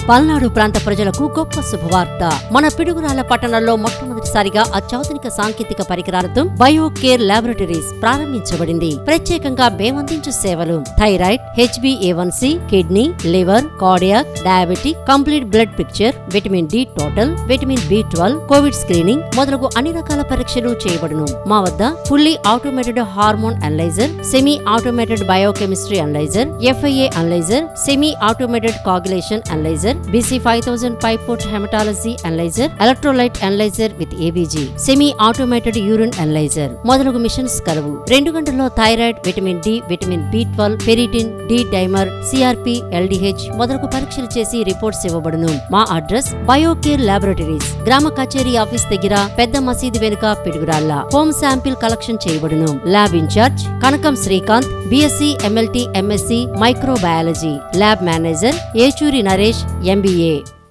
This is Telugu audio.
పల్నాడు ప్రాంత ప్రజలకు గొప్ప శుభవార్త మన పిడుగురాల పట్టణంలో మొట్టమొదటిసారిగా అత్యాధునిక సాంకేతిక పరికరాలతో బయో కేర్ ల్యాబొరేటరీస్ ప్రారంభించబడింది ప్రత్యేకంగా మేమందించు సేవలు thyroid H B A one C kidney liver cardiac diabetic complete blood picture vitamin D total vitamin B twelve Covid screening మొదలగు అన్ని రకాల పరీక్షలు చేయబడును మా వద్ద fully automated hormone analyser semi automated biochemistry analyser FIA analyser semi automated coagulation analyser BC five thousand five part haematology analyser electrolyte analyser with ABG semi automated urine analyser మొదలగు మిషన్స్ కలవు రెండు గంటల్లో thyroid vitamin D vitamin B twelve ferritin D dimer CRP LDH మొదలగు పరీక్షలు చేసి రిపోర్ట్స్ ఇవ్వబడును మా అడ్రస్ బయోకేర్ ల్యాబొరేటరీస్ గ్రామ కచేరీ ఆఫీస్ దగ్గర పెద్ద మసీదు వెనుక పిడుగురాళ్ల హోమ్ శాంపిల్ కలెక్షన్ చేయబడును lab incharge Kanakam Srikanth BSc MLT MSc microbiology lab manager Yechuri Naresh MBA